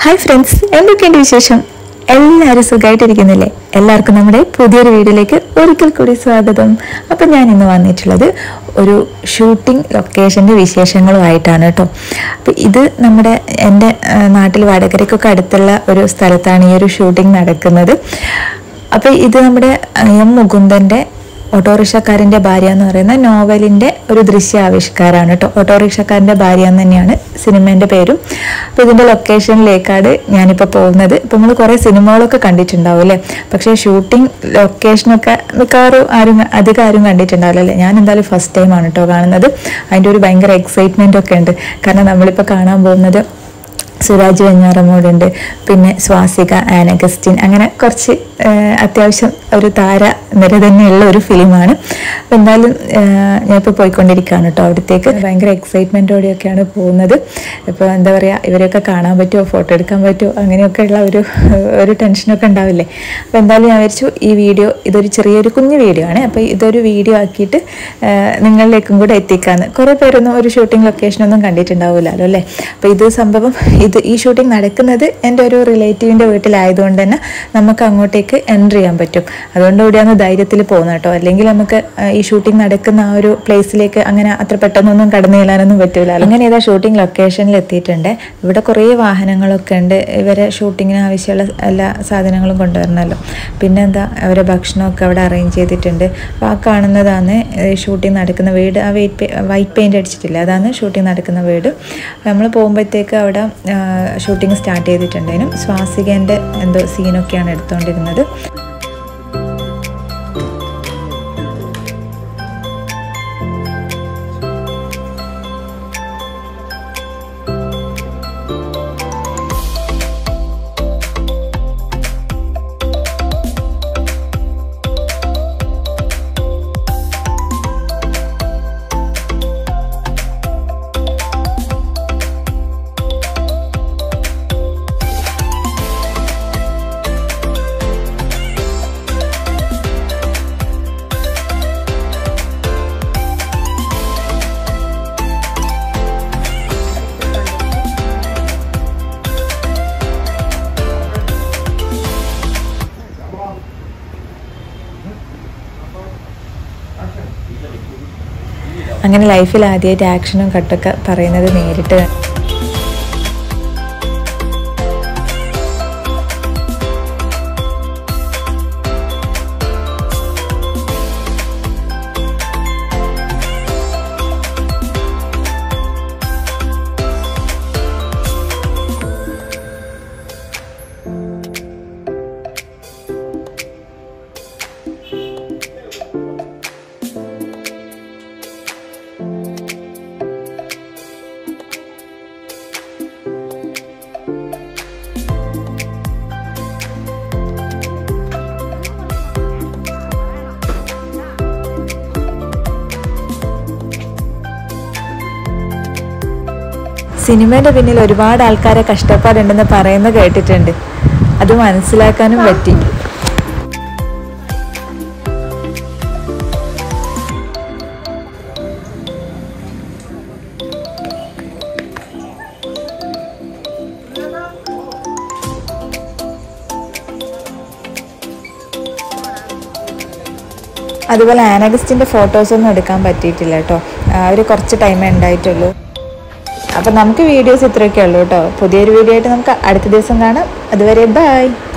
hi friends എന്തൊക്കെയുണ്ട് വിശേഷം എല്ലാവരും സുഖമായിട്ടിരിക്കുന്നില്ലേ എല്ലാവർക്കും നമ്മുടെ പുതിയൊരു വീഡിയോയിലേക്ക് ഒരിക്കൽ കൂടി സ്വാഗതം അപ്പം ഞാൻ ഇന്ന് വന്നിട്ടുള്ളത് ഒരു ഷൂട്ടിംഗ് ലൊക്കേഷൻ്റെ വിശേഷങ്ങളുമായിട്ടാണ് കേട്ടോ അപ്പം ഇത് നമ്മുടെ എൻ്റെ ആ, നാട്ടിൽ വടകരയ്ക്കൊക്കെ അടുത്തുള്ള ഒരു സ്ഥലത്താണ് ഈ ഒരു ഷൂട്ടിംഗ് നടക്കുന്നത് അപ്പോൾ ഇത് നമ്മുടെ ആ, എം മുകുന്ദൻ്റെ ഓട്ടോറിക്ഷക്കാരൻ്റെ ഭാര്യ എന്ന് പറയുന്ന നോവലിൻ്റെ ഒരു ദൃശ്യാവിഷ്കാരമാണ് കേട്ടോ ഓട്ടോറിക്ഷക്കാരൻ്റെ ഭാര്യ എന്ന് തന്നെയാണ് സിനിമേൻ്റെ പേരും അപ്പോൾ ഇതിൻ്റെ ലൊക്കേഷനിലേക്കാണ് ഞാനിപ്പോൾ പോകുന്നത് ഇപ്പോൾ നമ്മൾ കുറേ സിനിമകളൊക്കെ കണ്ടിട്ടുണ്ടാവും അല്ലേ പക്ഷേ ഷൂട്ടിംഗ് ലൊക്കേഷനൊക്കെ മിക്കവാറും ആരും അധികം ആരും കണ്ടിട്ടുണ്ടാവില്ല അല്ലേ ഞാൻ എന്തായാലും ഫസ്റ്റ് ടൈമാണ് കേട്ടോ കാണുന്നത് അതിൻ്റെ ഒരു ഭയങ്കര എക്സൈറ്റ്മെൻ്റ് ഒക്കെ ഉണ്ട് കാരണം നമ്മളിപ്പോൾ കാണാൻ പോകുന്നത് സുരാജ് വെഞ്ഞാറമൂടുണ്ട് പിന്നെ സ്വാസിക ആനഗസ്റ്റിൻ അങ്ങനെ കുറച്ച് ആ, അത്യാവശ്യം ഒരു താര നിര തന്നെയുള്ള ഒരു ഫിലിമാണ് അപ്പം എന്തായാലും ആ, ഞാനിപ്പോൾ പോയിക്കൊണ്ടിരിക്കുകയാണ് കേട്ടോ അവിടത്തേക്ക് ഭയങ്കര എക്സൈറ്റ്മെൻറ്റോടെയൊക്കെയാണ് പോകുന്നത് ഇപ്പോൾ എന്താ പറയുക ഇവരെയൊക്കെ കാണാൻ പറ്റുമോ ഫോട്ടോ എടുക്കാൻ പറ്റുമോ അങ്ങനെയൊക്കെയുള്ള ഒരു ഒരു ടെൻഷനൊക്കെ ഉണ്ടാവില്ലേ അപ്പോൾ എന്തായാലും ഞാൻ വിചാരിച്ചു ഈ വീഡിയോ ഇതൊരു ചെറിയൊരു കുഞ്ഞു വീഡിയോ ആണ് അപ്പോൾ ഇതൊരു വീഡിയോ ആക്കിയിട്ട് ആ, നിങ്ങളിലേക്കും കൂടെ എത്തിക്കാന്ന് കുറേ പേരൊന്നും ഒരു ഷൂട്ടിംഗ് ലൊക്കേഷനൊന്നും കണ്ടിട്ടുണ്ടാവില്ലല്ലോ അല്ലേ അപ്പോൾ ഇത് സംഭവം ഇത് ഈ ഷൂട്ടിംഗ് നടക്കുന്നത് എൻ്റെ ഒരു റിലേറ്റീവിൻ്റെ വീട്ടിലായതുകൊണ്ട് തന്നെ നമുക്ക് അങ്ങോട്ടേക്ക് എൻട്രി ചെയ്യാൻ പറ്റും അതുകൊണ്ട് കൂടിയാണ് ധൈര്യത്തിൽ പോകുന്നത് കേട്ടോ അല്ലെങ്കിൽ നമുക്ക് ആ, ഈ ഷൂട്ടിംഗ് നടക്കുന്ന ആ ഒരു പ്ലേസിലേക്ക് അങ്ങനെ അത്ര പെട്ടെന്നൊന്നും കടന്നു ചെല്ലാനൊന്നും പറ്റൂല അങ്ങനെ ഇതാ ഷൂട്ടിംഗ് ലൊക്കേഷനിൽ എത്തിയിട്ടുണ്ട് ഇവിടെ കുറേ വാഹനങ്ങളൊക്കെ ഉണ്ട് ഇവരെ ഷൂട്ടിങ്ങിന് ആവശ്യമുള്ള എല്ലാ സാധനങ്ങളും കൊണ്ടുവരണമല്ലോ പിന്നെന്താ അവരെ ഭക്ഷണമൊക്കെ അവിടെ അറേഞ്ച് ചെയ്തിട്ടുണ്ട് അപ്പോൾ ആ കാണുന്നതാണ് ഷൂട്ടിംഗ് നടക്കുന്ന വീട് ആ വെയിറ്റ് വൈറ്റ് പെയിൻറ് അടിച്ചിട്ടില്ല അതാണ് ഷൂട്ടിംഗ് നടക്കുന്ന വീട് നമ്മൾ പോകുമ്പോഴത്തേക്ക് അവിടെ ഷൂട്ടിംഗ് സ്റ്റാർട്ട് ചെയ്തിട്ടുണ്ടേനും സ്വാസികേൻ്റെ എന്തോ സീനൊക്കെയാണ് എടുത്തുകൊണ്ടിരുന്നത് അങ്ങനെ ലൈഫിൽ ആദ്യമായിട്ട് ആക്ഷനും കട്ടൊക്കെ പറയുന്നത് നേരിട്ട് സിനിമയുടെ പിന്നിൽ ഒരുപാട് ആൾക്കാരെ കഷ്ടപ്പാടുണ്ടെന്ന് പറയുന്നത് കേട്ടിട്ടുണ്ട് അത് മനസ്സിലാക്കാനും പറ്റി അതുപോലെ ആനഗസ്റ്റിൻ്റെ ഫോട്ടോസൊന്നും എടുക്കാൻ പറ്റിയിട്ടില്ല കേട്ടോ അവർ കുറച്ച് ടൈമേ ഉണ്ടായിട്ടുള്ളൂ അപ്പം നമുക്ക് വീഡിയോസ് ഇത്രയൊക്കെ ഉള്ളൂ കേട്ടോ പുതിയൊരു വീഡിയോ ആയിട്ട് നമുക്ക് അടുത്ത ദിവസം കാണാം അതുവരെ ബൈ